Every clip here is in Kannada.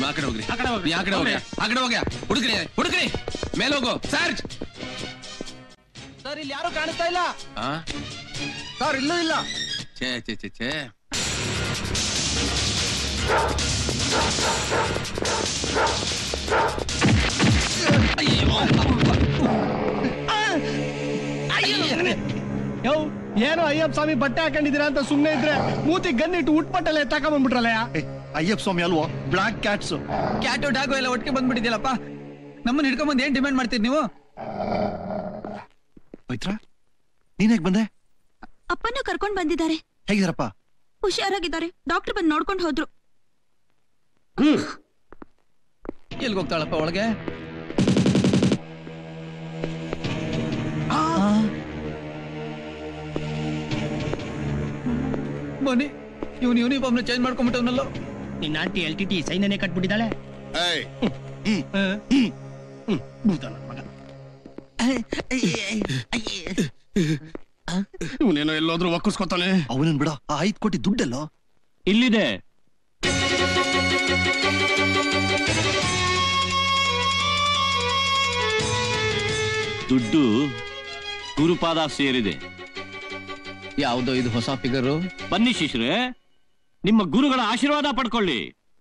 ನೀವ್ ಆ ಕಡೆ ಹೋಗ್ರಿ ಆ ಕಡೆ ಹೋಗ್ರಿ. ನೀ ಆ ಕಡೆ ಹೋಗ್ರಿ ಆ ಕಡೆ ಹೋಗ್ಯ ಹುಡುಕ್ರಿ ಹುಡುಕ್ರಿ ಮೇಲೆ ಹೋಗು ಸರ್ಚ್ ಸರ್ ಇಲ್ಲಿ ಯಾರು ಕಾಣಿಸ್ತಾ ಇಲ್ಲ ಆ ಸರ್ ಇಲ್ಲೂ ಇಲ್ಲ ಛೇ ಛೇ ಛೇ ಛೇ ಯೋ ಏನೋ ಅಯ್ಯಪ್ಪ ಸ್ವಾಮಿ ಬಟ್ಟೆ ಹಾಕೊಂಡಿದ್ದೀರಾ ಅಂತ ಸುಮ್ನೆ ಇದ್ರೆ ಮೂತಿ ಗನ್ನಿಟ್ಟು ಉಟ್ಪಟ್ಟಲ್ಲ ತಗೊಂಡ್ಬಿಟ್ರಲ್ಲಯ್ಯ ಅಯ್ಯಪ್ಪ ಸ್ವಾಮಿ ಅಲ್ವೋ ಬ್ಲಾಕ್ ಕ್ಯಾಟ್ಸ್ ಕ್ಯಾಟು ಡಾಗು ಎಲ್ಲ ಒಟ್ಟಿಗೆ ಬಂದ್ಬಿಟ್ಟಿದ್ಯಲ್ಲಪ್ಪ ನಮ್ಮನ್ನ ಹಿಡ್ಕೊಂಬಂದ್ ಏನ್ ಡಿಮ್ಯಾಂಡ್ ಮಾಡ್ತೀರಿ ನೀವು ಪವಿತ್ರ ನೀನ್ ಹೇಗ್ ಬಂದೆ ಅಪ್ಪನ ಕರ್ಕೊಂಡ್ ಬಂದಿದ್ದಾರೆ ಹೇಗಿದಾರಪ್ಪ ಹುಷಾರಾಗಿದ್ದಾರೆ ಡಾಕ್ಟರ್ ಬಂದ್ ನೋಡ್ಕೊಂಡು ಹೋದ್ರು ಎಲ್ಗ್ ಹೋಗ್ತಾಳಪ್ಪ ಒಳಗೆ ಬನ್ನಿ ಇವನ್ ಯೂನಿಫಾರ್ಮ್ ಚೇಂಜ್ ಮಾಡ್ಕೊಂಡ್ಬಿಟ್ಟವನಲ್ಲ ನಿನ್ನ ಆಂಟಿ ಎಲ್ ಟಿ ಟಿ ಸೈನ್ಯನೇ ಕಟ್ಬಿಟ್ಟಿದ್ದಾಳೆ ಇವನೇನೋ ಎಲ್ಲೋದ್ರೂ ಒಕ್ಕಿಸ್ಕೊತಾನೆ ಅವನನ್ ಬಿಡ ಆ ಐದ್ ಕೋಟಿ ದುಡ್ಡಲ್ಲೋ ಇಲ್ಲಿದೆ ದುಡ್ಡು ಗುರುಪಾದ ಸೇರಿದೆ ಯಾವ್ದೋ ಇದು ಹೊಸ ಫಿಗರು ಬನ್ನಿ ಶಿಷ್ರೆ ನಿಮ್ಮ ಗುರುಗಳ ಆಶೀರ್ವಾದ ಪಡ್ಕೊಳ್ಳಿ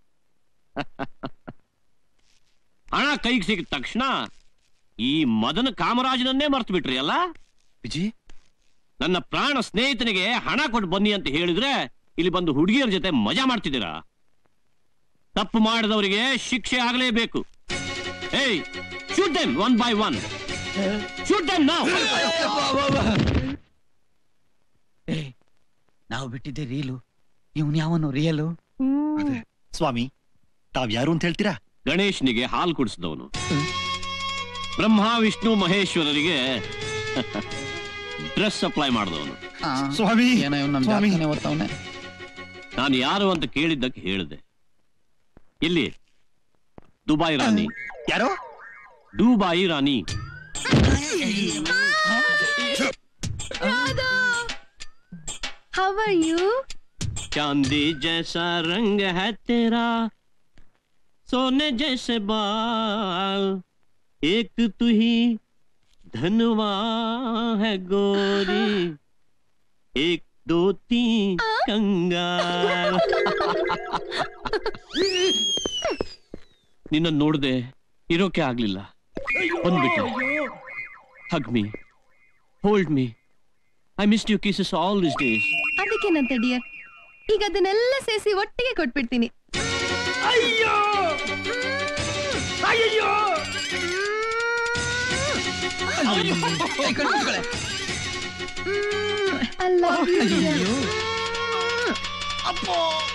ಹಣ ಕೈಗೆ ಸಿಕ್ಕ ತಕ್ಷಣ ಈ ಮದನ ಕಾಮರಾಜನನ್ನೇ ಮರ್ತು ಬಿಟ್ರಿ ಅಲ್ಲ ವಿಜಿ ನನ್ನ ಪ್ರಾಣ ಸ್ನೇಹಿತನಿಗೆ ಹಣ ಕೊಟ್ಟು ಬನ್ನಿ ಅಂತ ಹೇಳಿದ್ರೆ ಇಲ್ಲಿ ಬಂದು ಹುಡುಗಿಯರ ಜೊತೆ ಮಜಾ ಮಾಡ್ತಿದ್ದೀರಾ ತಪ್ಪು ಮಾಡಿದವರಿಗೆ ಶಿಕ್ಷೆ ಆಗಲೇಬೇಕು ಏಯ್ shoot them one by one shoot them ನಾವು ನಾವು ಬಿಟ್ಟಿದ್ದೆ ರೀಲು ಇವನ್ ಯಾವನು ರಿಯಲು ಅದೇ ಸ್ವಾಮಿ ತಾವ್ ಯಾರು ಅಂತ ಹೇಳ್ತೀರಾ ಗಣೇಶ್ನಿಗೆ ಹಾಲು ಕುಡಿಸಿದವನು ಬ್ರಹ್ಮ ವಿಷ್ಣು ಮಹೇಶ್ವರರಿಗೆ ಡ್ರೆಸ್ ಸಪ್ಲೈ ಮಾಡಿದವನು ಸ್ವಾಮಿ ಏನೋ ಇವ್ನು ನಮ್ ಸ್ವಾಮಿ. ಜಾತಕನೇ ಓದ್ತಾವ್ನೆ ನಾನು ಯಾರು ಅಂತ ಕೇಳಿದ್ದಕ್ಕೆ ಹೇಳಿದೆ ಇಲ್ಲಿ ದುಬಾಯಿ ರಾಣಿ ಯಾರೋ ದುಬಾಯಿ ರಾಣಿ ಹೌ ಆರ್ ಯು चांदी जैसा रंग है तेरा सोने जैसे बाल एक तू ही धनवा है गोरी एक दो तीन कंगाल ನಿನ್ನ ನೋಡ್ದೆ ಇರೋಕೆ ಆಗ್ಲಿಲ್ಲ ಬಂದ್ಬಿಟ್ಟೆ hug me hold me I miss you kisses all this days ಅದಕ್ಕೇನಂತೆ ಡಿಯರ್ ಈಗ ಅದನ್ನೆಲ್ಲ ಸೇರಿಸಿ ಒಟ್ಟಿಗೆ ಕೊಟ್ಬಿಡ್ತೀನಿ ಅಲ್ಲ